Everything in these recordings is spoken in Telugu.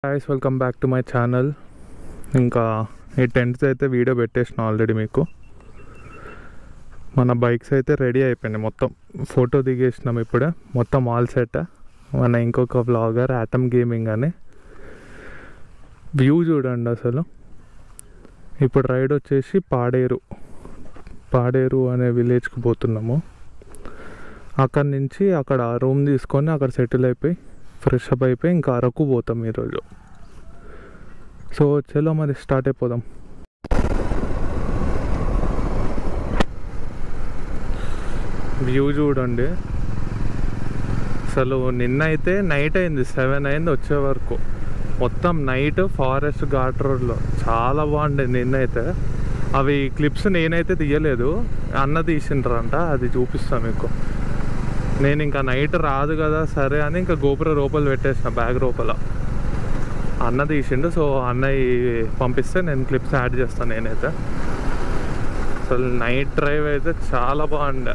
Guys welcome back to my channel ఇంకా ఈ టెంట్స్ అయితే వీడియో పెట్టేసిన ఆల్రెడీ మీకు మన బైక్స్ అయితే రెడీ అయిపోయినాయి మొత్తం ఫోటో దిగేసినాం ఇప్పుడే మొత్తం ఆల్ సెట్ మన ఇంకొక వ్లాగర్ యాటమ్ గేమింగ్ అని వ్యూ చూడండి అసలు ఇప్పుడు రైడ్ వచ్చేసి పాడేరు పాడేరు అనే విలేజ్కి పోతున్నాము అక్కడి నుంచి అక్కడ రూమ్ తీసుకొని అక్కడ సెటిల్ అయిపోయి ఫ్రెష్ అప్ అయిపోయి ఇంకా అరకు పోతాం ఈరోజు సో చలో మరి స్టార్ట్ అయిపోదాం వ్యూ చూడండి అసలు నిన్న అయితే నైట్ అయింది సెవెన్ అయింది వచ్చే వరకు మొత్తం నైట్ ఫారెస్ట్ ఘాట్ రోడ్లో చాలా బాగుండే నిన్న అయితే అవి క్లిప్స్ నేనైతే తీయలేదు అన్న తీసిండ్రంట అది చూపిస్తాను మీకు నేను ఇంకా నైట్ రాదు కదా సరే అని ఇంకా గోపుర రూపలు పెట్టేసిన బ్యాగ్ రూపల అన్న తీసిండు సో అన్నయ్య పంపిస్తే నేను క్లిప్స్ యాడ్ చేస్తాను నేనైతే అసలు నైట్ డ్రైవ్ అయితే చాలా బాగుండే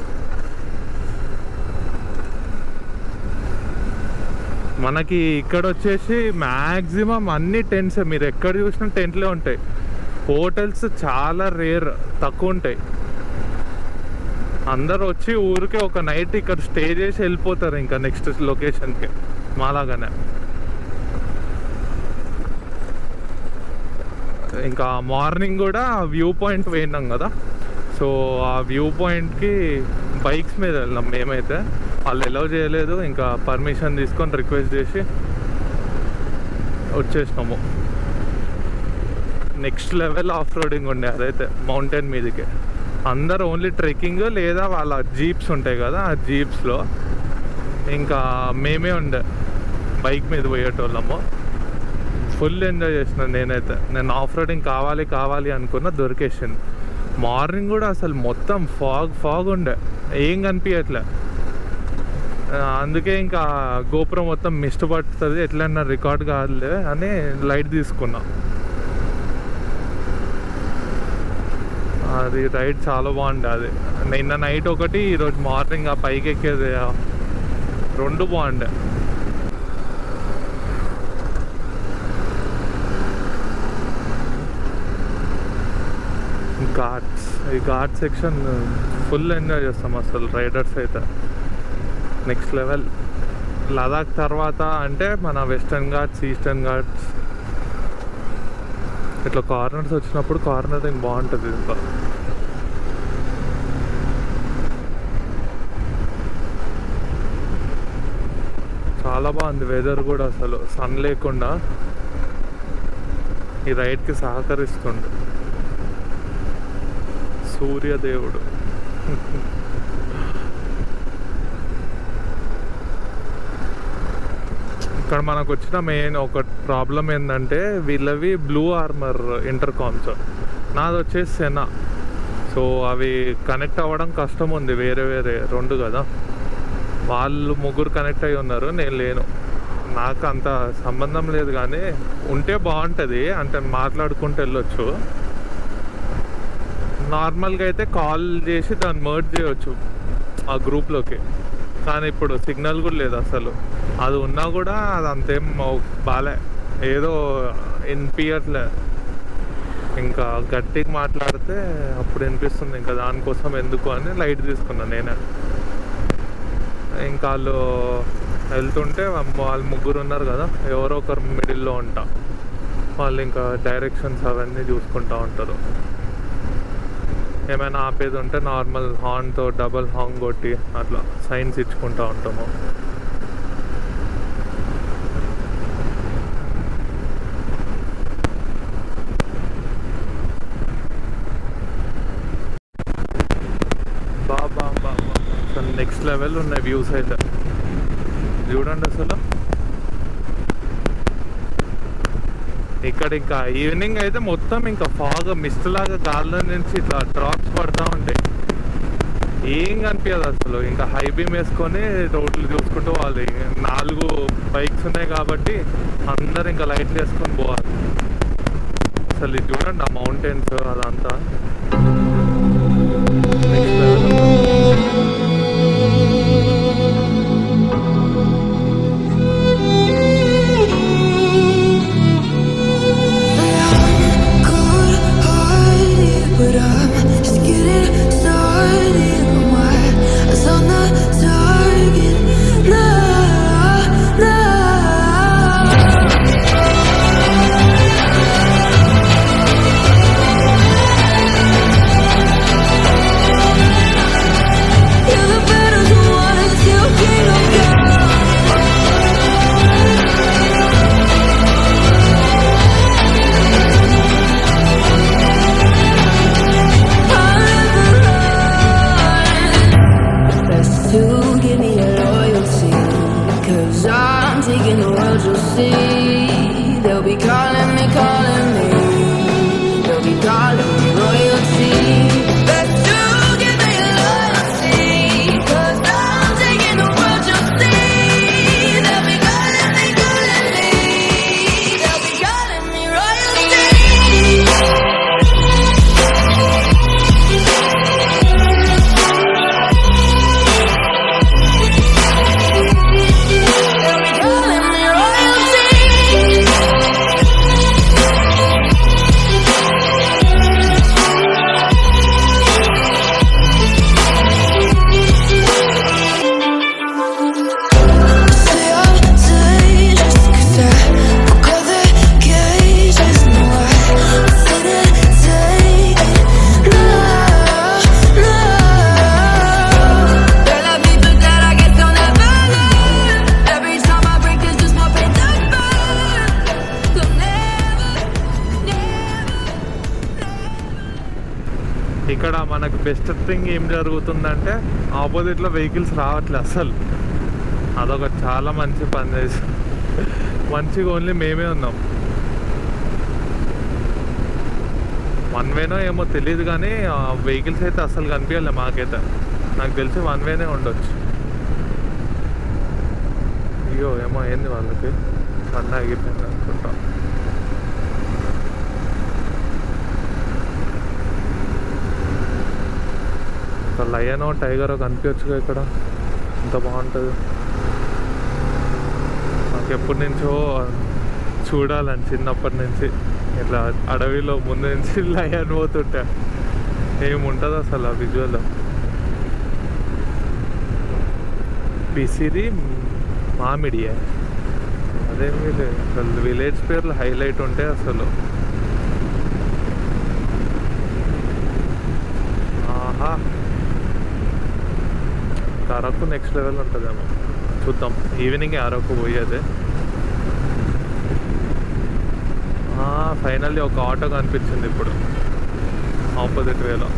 మనకి ఇక్కడ వచ్చేసి మ్యాక్సిమం అన్ని టెంట్స్ మీరు ఎక్కడ చూసినా టెంట్లే ఉంటాయి హోటల్స్ చాలా రేర్ తక్కువ ఉంటాయి అందరు వచ్చి ఊరికే ఒక నైట్ ఇక్కడ స్టే చేసి వెళ్ళిపోతారు ఇంకా నెక్స్ట్ లొకేషన్కి మాలాగానే ఇంకా మార్నింగ్ కూడా వ్యూ పాయింట్ పోయినాం కదా సో ఆ వ్యూ పాయింట్కి బైక్స్ మీద వెళ్ళాం మేమైతే వాళ్ళు ఎలవ్ చేయలేదు ఇంకా పర్మిషన్ తీసుకొని రిక్వెస్ట్ చేసి వచ్చేసినాము నెక్స్ట్ లెవెల్ ఆఫ్ రోడింగ్ ఉండే అదైతే మౌంటైన్ మీదకి అందరు ఓన్లీ ట్రెక్కింగ్ లేదా వాళ్ళ జీప్స్ ఉంటాయి కదా ఆ జీప్స్లో ఇంకా మేమే ఉండే బైక్ మీద పోయేటోళ్ళము ఫుల్ ఎంజాయ్ చేసిన నేనైతే నేను ఆఫ్ రోడింగ్ కావాలి కావాలి అనుకున్న దొరికేసింది మార్నింగ్ కూడా అసలు మొత్తం ఫాగ్ ఫాగ్ ఉండే ఏం కనిపించట్లే ఆ, అందుకే ఇంకా గోపురం మొత్తం మిస్ట్ పడుతుంది ఎట్లన్నా రికార్డ్ కాదులే అని లైట్ తీసుకున్నా అది రైడ్ చాలా బాగుండే అది నిన్న నైట్ ఒకటి ఈరోజు మార్నింగ్ ఆ పైకి ఎక్కేది ఆ రెండు బాగుండే ఘాట్స్ ఈ ఘాట్ సెక్షన్ ఫుల్ ఎంజాయ్ చేస్తాం అసలు రైడర్స్ అయితే నెక్స్ట్ లెవెల్ లదాఖ్ తర్వాత అంటే మన వెస్టర్న్ ఘాట్స్ ఈస్టర్న్ ఘాట్స్ ఇట్లా కార్నర్స్ వచ్చినప్పుడు కార్నరింగ్ బాగుంటుంది ఇంకా చాలా బాగుంది వెదర్ కూడా అసలు సన్ లేకుండా ఈ రైడ్కి సహకరిస్తుండు సూర్యదేవుడు ఇక్కడ మనకు వచ్చిన మెయిన్ ఒక ప్రాబ్లం ఏంటంటే వీళ్ళవి బ్లూ ఆర్మర్ ఇంటర్కామ్స్ నాది వచ్చేసి సెనా సో అవి కనెక్ట్ అవ్వడం కష్టం ఉంది వేరే వేరే రెండు కదా వాళ్ళు ముగ్గురు కనెక్ట్ అయి ఉన్నారు నేను లేను నాకు అంత సంబంధం లేదు కానీ ఉంటే బాగుంటుంది అంటే మాట్లాడుకుంటూ వెళ్ళొచ్చు నార్మల్గా అయితే కాల్ చేసి దాన్ని మర్జ్ చేయొచ్చు ఆ గ్రూప్లోకి కానీ ఇప్పుడు సిగ్నల్ కూడా లేదు అసలు అది ఉన్నా కూడా అది అంతేం బాలే ఏదో వినిపించట్లే ఇంకా గట్టిగా మాట్లాడితే అప్పుడు వినిపిస్తుంది ఇంకా దానికోసం ఎందుకు అని లైట్ తీసుకున్నాను నేనే ఇంకా వాళ్ళు వెళ్తుంటే వాళ్ళు ముగ్గురు ఉన్నారు కదా ఎవరో ఒకరు మిడిల్లో ఉంటా వాళ్ళు ఇంకా డైరెక్షన్స్ అవన్నీ చూసుకుంటా ఉంటారు ఏమైనా ఆపేది ఉంటే నార్మల్ హార్న్తో డబల్ హార్న్ కొట్టి అట్లా సైన్స్ ఇచ్చుకుంటా ఉంటాము బాబా బాబా అసలు నెక్స్ట్ లెవెల్ ఉన్నాయి వ్యూస్ అయితే చూడండి అసలు ఇక్కడ ఇంకా ఈవినింగ్ అయితే మొత్తం ఇంకా ఫాగ్ మిస్ట్ లాగా గాల్లో నుంచి ఇట్లా డ్రాప్స్ పడతా ఉంటాయి ఏం కనిపించదు అసలు ఇంకా హై బీమ్ వేసుకొని రోడ్లు చూసుకుంటూ వాళ్ళు నాలుగు బైక్స్ ఉన్నాయి కాబట్టి అందరు ఇంకా లైట్లు వేసుకొని పోవాలి అసలు ఇది చూడండి ఆ మౌంటైన్స్ అదంతా next level Thank you. be calling me, calling me. They'll be calling me royalty. Best to give me loyalty. Cause I'm taking the world you'll see. They'll be calling me, calling me. They'll be calling me royalty. They'll be calling me royalty. ఇక్కడ మనకు బెస్ట్ థింగ్ ఏం జరుగుతుందంటే ఆపోజిట్లో వెహికల్స్ రావట్లే అసలు అదొక చాలా మంచి పని చేసి మంచిగా ఓన్లీ మేమే ఉన్నాం వన్ వేనో ఏమో తెలియదు కానీ వెహికల్స్ అయితే అసలు కనిపించలే మాకైతే నాకు తెలిసి వన్ వేనే ఉండొచ్చు అయ్యో ఏమో ఏంది వాళ్ళకి వన్ ఆగిపోయింది అనుకుంటా ఒక లయనో టైగరో కనిపించచ్చుగా ఇక్కడ ఎంత బాగుంటుంది నాకు ఎప్పటి నుంచో చూడాలని చిన్నప్పటి నుంచి ఇట్లా అడవిలో ముందు నుంచి లయన్ పోతుంటా ఏముంటుంది అసలు ఆ విజువల్ పిసిరి మామిడియా అదేం విలేజ్ అసలు విలేజ్ పేర్లు హైలైట్ ఉంటే అసలు ఆహా అరకు నెక్స్ట్ లెవెల్ ఉంటుందేమో చూద్దాం ఈవినింగ్ అరకు పోయేదే ఫైనల్లీ ఒక ఆటో కనిపించింది ఇప్పుడు ఆపోజిట్ వేలో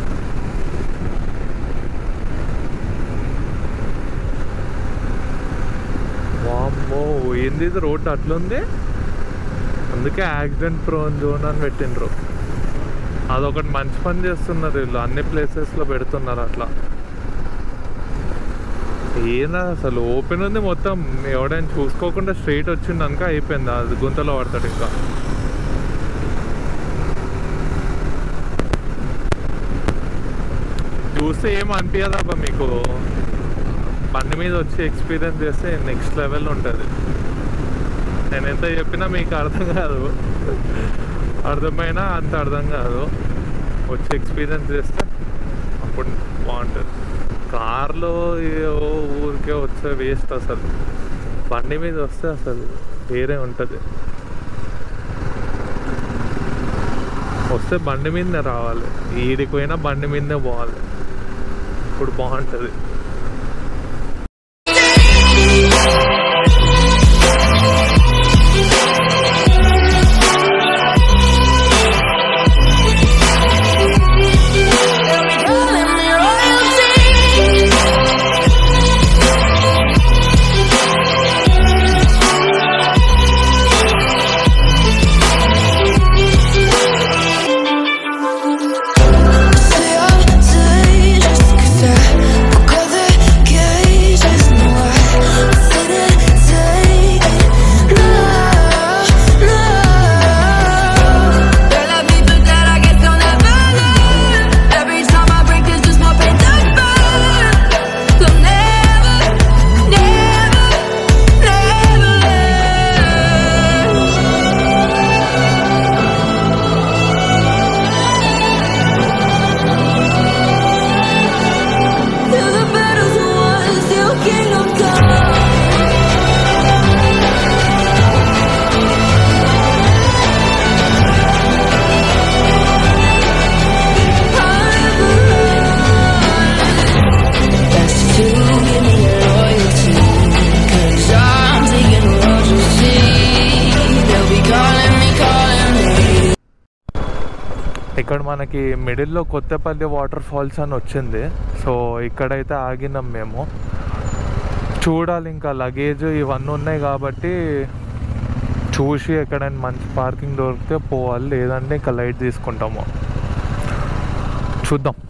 వామ్మో ఏంది ఇది రోడ్ అట్లుంది అందుకే యాక్సిడెంట్ ప్రోన్ జోన్ అని పెట్టిండ్రు అదొకటి మంచి పని చేస్తున్నారు వీళ్ళు అన్ని ప్లేసెస్లో పెడుతున్నారు అట్లా ఏందా అసలు ఓపెన్ ఉంది మొత్తం ఎవడైనా చూసుకోకుండా స్ట్రైట్ వచ్చిండు అనుక అయిపోయింది అది గుంతలో పడతాడు ఇంకా చూస్తే ఏం అనిపించదబ్బా మీకు బండి మీద వచ్చి ఎక్స్పీరియన్స్ చేస్తే నెక్స్ట్ లెవెల్ ఉంటుంది నేను ఎంత చెప్పినా మీకు అర్థం కాదు అర్థమైనా అంత అర్థం కాదు వచ్చి ఎక్స్పీరియన్స్ చేస్తే అప్పుడు బాగుంటుంది కార్లో ఏవో ఊరికే వస్తే వేస్ట్ అసలు బండి మీద వస్తే అసలు వేరే ఉంటుంది వస్తే బండి మీదనే రావాలి ఈడికి పోయినా బండి మీదనే పోవాలి ఇప్పుడు బాగుంటుంది Calling me royalty. Girl, I be but that I guess I'll never learn. Every time I break, there's just more pain to burn. So never, never, never learn. Till the battle's won, still kingdom come. Best to give me your loyalty Cause I'm taking the world you'll see They'll be calling me, calling me ఇక్కడ మనకి మిడిల్లో కొత్తపల్లి వాటర్ ఫాల్స్ అని వచ్చింది సో ఇక్కడైతే ఆగినాం మేము చూడాలి ఇంకా లగేజ్ ఇవన్నీ ఉన్నాయి కాబట్టి చూసి ఎక్కడైనా మంచి పార్కింగ్ దొరికితే పోవాలి లేదంటే ఇంకా లైట్ తీసుకుంటాము చూద్దాం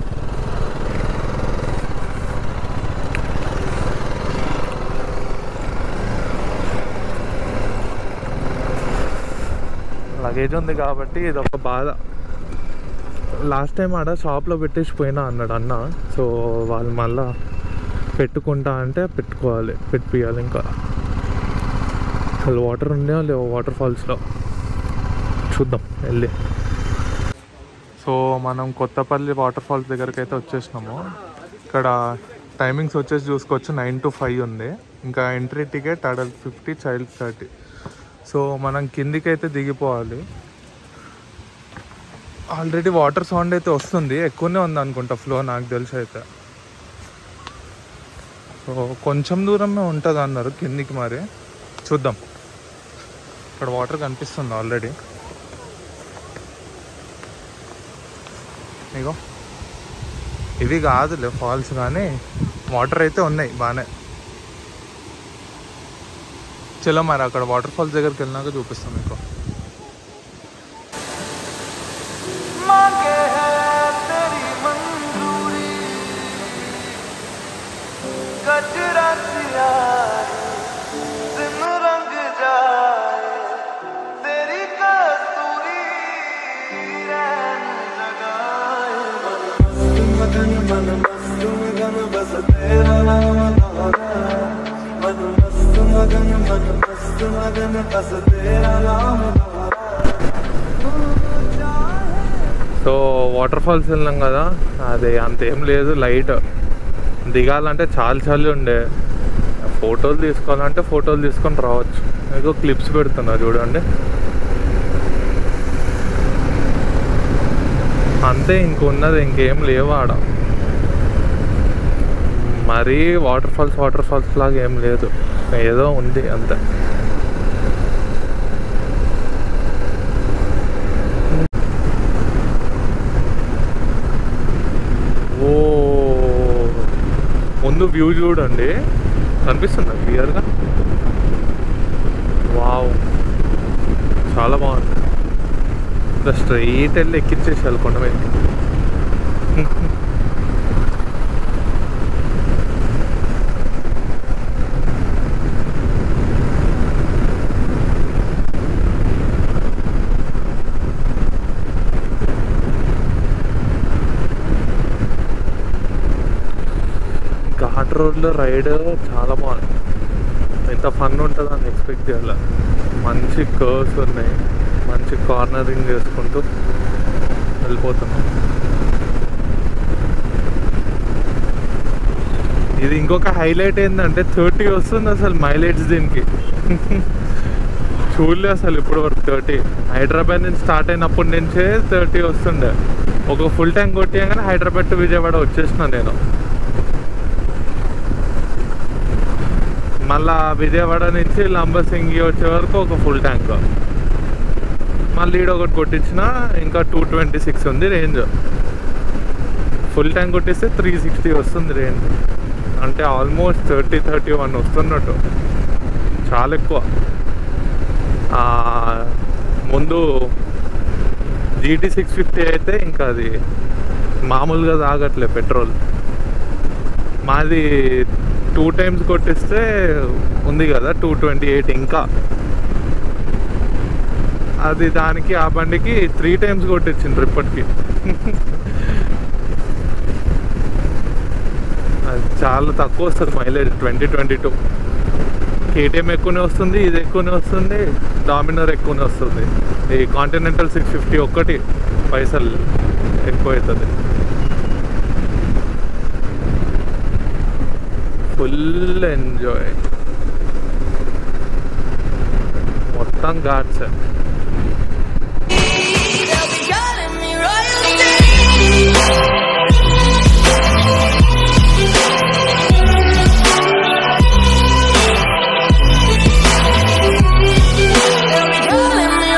లగేజ్ ఉంది కాబట్టి ఇది ఒక బాధ లాస్ట్ టైం ఆడ షాప్లో పెట్టేసి పోయినా అన్నాడు అన్న సో వాళ్ళు మళ్ళా పెట్టుకుంటా అంటే పెట్టుకోవాలి పెట్టియాలి ఇంకా అసలు వాటర్ ఉండే లేవు వాటర్ ఫాల్స్లో చూద్దాం వెళ్ళి సో మనం కొత్తపల్లి వాటర్ ఫాల్స్ దగ్గరికి అయితే వచ్చేసినాము ఇక్కడ టైమింగ్స్ వచ్చేసి చూసుకోవచ్చు నైన్ టు ఫైవ్ ఉంది ఇంకా entry ticket adult fifty child thirty so మనం కిందికి అయితే దిగిపోవాలి ఆల్రెడీ వాటర్ సౌండ్ అయితే వస్తుంది ఎక్కువనే ఉంది అనుకుంటా ఫ్లో నాకు తెలిసి అయితే సో కొంచెం దూరమే ఉంటుంది అన్నారు కిందికి మరి చూద్దాం ఇక్కడ వాటర్ కనిపిస్తుంది ఆల్రెడీ ఇగో ఇవి కాదులే ఫాల్స్ కానీ వాటర్ అయితే ఉన్నాయి బాగానే చలో మరి అక్కడ వాటర్ ఫాల్స్ దగ్గరికి వెళ్ళినాక చూపిస్తాం మీకు कचरा सियाए दिन रंग जाए तेरी कस्तूरी रैन जगाए मगन मन मस्त मगन बस तेरा नाम दोहरा मन मस्त मगन मन मस्त मगन बस तेरा नाम दोहरा సో వాటర్ ఫాల్స్ వెళ్ళినాం కదా అది అంతేం లేదు లైట్ దిగాలంటే చాలా చలి ఉండే ఫోటోలు తీసుకోవాలంటే ఫోటోలు తీసుకొని రావచ్చు మీకు క్లిప్స్ పెడుతున్నా చూడండి అంతే ఇంకున్నది ఇంకేం లేవు ఆడ మరీ వాటర్ ఫాల్స్ వాటర్ ఫాల్స్ లాగా ఏం లేదు ఏదో ఉంది అంతే ఓ ముందు వ్యూ చూడండి కనిపిస్తుందా క్లియర్గా వావ్ చాలా బాగుంది ఇంకా స్ట్రైట్ వెళ్ళి ఎక్కిచ్చేసాలి కొండ మీదకి ఘాట్ రోడ్లో రైడ్ చాలా బాగుంది ఎంత ఫన్ ఉంటుందని ఎక్స్పెక్ట్ చేయాలి మంచి కర్వ్స్ ఉన్నాయి మంచి కార్నరింగ్ చేసుకుంటూ వెళ్ళిపోతున్నాం ఇది ఇంకొక హైలైట్ ఏంటంటే థర్టీ వస్తుంది అసలు మైలేజ్ దీనికి చూడలే అసలు ఇప్పుడు వరకు థర్టీ హైదరాబాద్ నుంచి స్టార్ట్ అయినప్పటి నుంచే థర్టీ వస్తుండే ఒక ఫుల్ ట్యాంక్ కొట్టియగానే హైదరాబాద్ టు విజయవాడ వచ్చేసిన నేను మళ్ళా విజయవాడ నుంచి లంబసింగి వచ్చే వరకు ఒక ఫుల్ ట్యాంక్ మళ్ళీ ఈడ ఒకటి కొట్టించిన ఇంకా టూ ట్వంటీ సిక్స్ ఉంది రేంజ్ ఫుల్ ట్యాంక్ కొట్టిస్తే త్రీ సిక్స్టీ వస్తుంది రేంజ్ అంటే ఆల్మోస్ట్ థర్టీ థర్టీ వన్ వస్తున్నట్టు చాలా ఎక్కువ ఆ, ముందు జీటీ సిక్స్ ఫిఫ్టీ అయితే ఇంకా అది మామూలుగా తాగట్లే పెట్రోల్ మాది టూ టైమ్స్ కొట్టిస్తే ఉంది కదా టూ ట్వంటీ ఎయిట్ ఇంకా అది దానికి ఆ బండికి త్రీ టైమ్స్ కొట్టించిండ్రు ఇప్పటికి అది చాలా తక్కువ వస్తుంది mileage twenty twenty two KTM ఎక్కువనే వస్తుంది ఇది ఎక్కువనే వస్తుంది డామినర్ ఎక్కువనే వస్తుంది ఈ కాంటినెంటల్ సిక్స్ ఫిఫ్టీ ఒక్కటి పైసలు ఎక్కువ అవుతుంది ఫుల్ ఎంజాయ్ మొత్తం ghats They'll be calling me royalty. They'll be calling me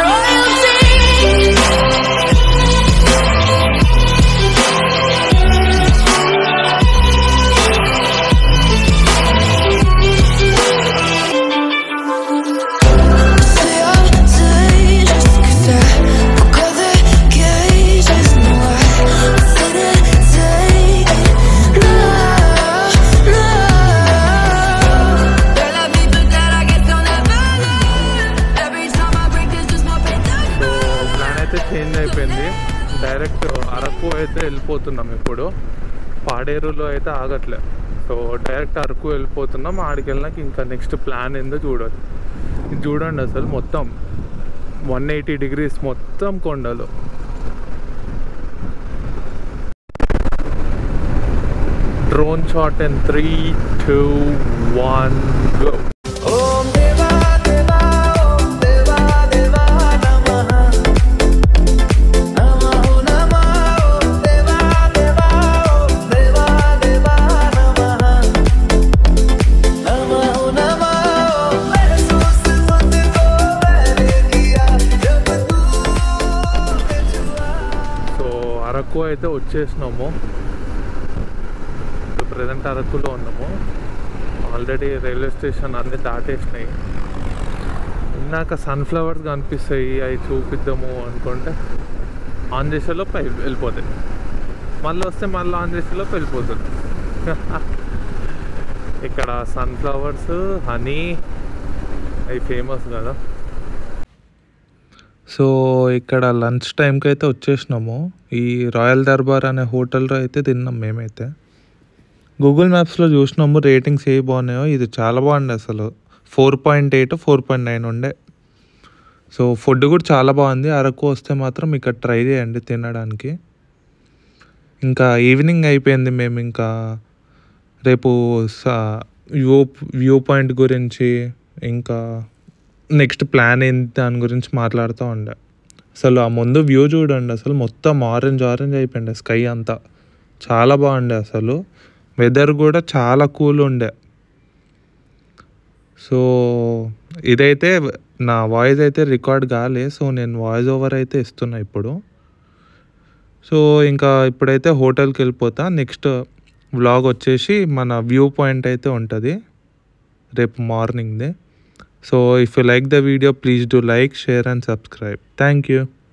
royalty. Say అయితే చేంజ్ అయిపోయింది డైరెక్ట్ అరకు అయితే వెళ్ళిపోతున్నాం ఇప్పుడు పాడేరులో అయితే ఆగట్లే సో డైరెక్ట్ అరకు వెళ్ళిపోతున్నాం ఆడికి వెళ్ళినాక ఇంకా నెక్స్ట్ ప్లాన్ ఏందో చూడాలి ఇది చూడండి అసలు మొత్తం వన్ ఎయిటీ డిగ్రీస్ మొత్తం కొండలు drone shot in three two one go ఓం దేవా దేవా ఓం దేవా దేవా నమః నమో నమః ఓం దేవా దేవా ఓం దేవా దేవా నమః నమో నమః ఓం महसूस तुझको मैंने किया जब तूने छुआ సో అరకు అయితే వచ్చేసినాము ప్రజెంట్ అరకులో ఉన్నాము ఆల్రెడీ రైల్వే స్టేషన్ అన్ని దాటేసినాయి ఇందాక సన్ఫ్లవర్స్ కనిపిస్తాయి అవి చూపిద్దాము అనుకుంటే ఆన్ చేసేలోపు అవి వెళ్ళిపోతాయి మళ్ళీ వస్తే మళ్ళీ ఆన్ చేసేలోపు వెళ్ళిపోతుంది ఇక్కడ సన్ఫ్లవర్స్ హనీ అవి ఫేమస్ కదా సో ఇక్కడ లంచ్ టైంకి అయితే వచ్చేసినాము ఈ రాయల్ దర్బార్ అనే హోటల్లో అయితే తిన్నాం మేమైతే గూగుల్ మ్యాప్స్లో చూసినాము రేటింగ్స్ ఏ బాగున్నాయో ఇది చాలా బాగుంది అసలు four point eight four point nine ఉండే సో ఫుడ్ కూడా చాలా బాగుంది అరకు వస్తే మాత్రం ఇక్కడ ట్రై చేయండి తినడానికి ఇంకా ఈవినింగ్ అయిపోయింది మేము ఇంకా రేపు వ్యూ వ్యూ పాయింట్ గురించి ఇంకా నెక్స్ట్ ప్లాన్ ఏంటి దాని గురించి మాట్లాడుతూ ఉండే అసలు ఆ ముందు వ్యూ చూడండి అసలు మొత్తం ఆరెంజ్ ఆరెంజ్ అయిపోయింది స్కై అంతా చాలా బాగుండే అసలు వెదర్ కూడా చాలా కూల్ ఉండే సో ఇదైతే నా వాయిస్ అయితే రికార్డ్ కాలే సో నేను వాయిస్ ఓవర్ అయితే ఇస్తున్నా ఇప్పుడు సో ఇంకా ఇప్పుడైతే హోటల్కి వెళ్ళిపోతా నెక్స్ట్ వ్లాగ్ వచ్చేసి మన వ్యూ పాయింట్ అయితే ఉంటుంది రేపు మార్నింగ్దే so if you like the video please do like share and subscribe thank you